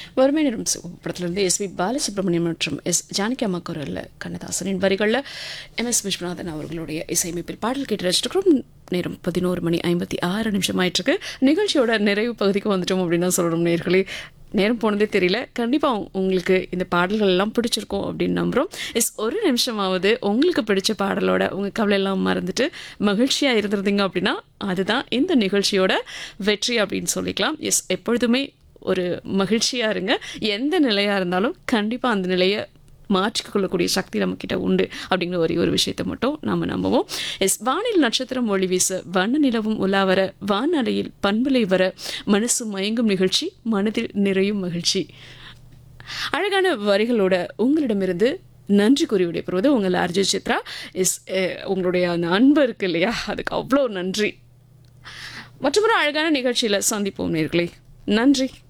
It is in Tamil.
வறுமை நிறம் படத்திலிருந்து எஸ் பி பாலசுப்ரமணியம் மற்றும் எஸ் ஜானகி அம்மா குரலில் கண்ணதாசனின் வரிகளில் எம் எஸ் விஸ்வநாதன் அவர்களுடைய இசையமைப்பில் பாடல் கேட்டு ரசிச்சிருக்கிறோம் நேரம் பதினோரு மணி ஐம்பத்தி ஆறு நிமிஷம் ஆயிட்டிருக்கு நிகழ்ச்சியோட நிறைவு பகுதிக்கு வந்துட்டோம் அப்படின்னு தான் சொல்லணும் நேர்களே நேரம் போனதே தெரியல கண்டிப்பாக உங்களுக்கு இந்த பாடல்கள் எல்லாம் பிடிச்சிருக்கும் அப்படின்னு நம்புகிறோம் எஸ் ஒரு நிமிஷமாவது உங்களுக்கு பிடிச்ச பாடலோட உங்கள் கவலையெல்லாம் மறந்துட்டு மகிழ்ச்சியாக இருந்திருந்தீங்க அப்படின்னா அதுதான் இந்த நிகழ்ச்சியோட வெற்றி அப்படின்னு சொல்லிக்கலாம் எஸ் எப்பொழுதுமே ஒரு மகிழ்ச்சியாக இருங்க எந்த நிலையாக இருந்தாலும் கண்டிப்பாக அந்த நிலையை மாற்றிக்கொள்ளக்கூடிய சக்தி நம்மக்கிட்ட உண்டு அப்படிங்கிற ஒரே ஒரு விஷயத்தை மட்டும் நாம் நம்புவோம் எஸ் வானில் நட்சத்திரம் ஒளி வீச வண்ண நிலவும் உலாவர வானலையில் பண்பலை வர மனசு மயங்கும் நிகழ்ச்சி மனதில் நிறையும் மகிழ்ச்சி அழகான வரிகளோட உங்களிடமிருந்து நன்றி கூறி விடைபெறுவது உங்கள் அர்ஜி சித்ரா இஸ் உங்களுடைய அந்த அன்பு இருக்கு இல்லையா அதுக்கு அவ்வளோ நன்றி மற்றொரு அழகான நிகழ்ச்சியில் சந்திப்போம் நேர்களே நன்றி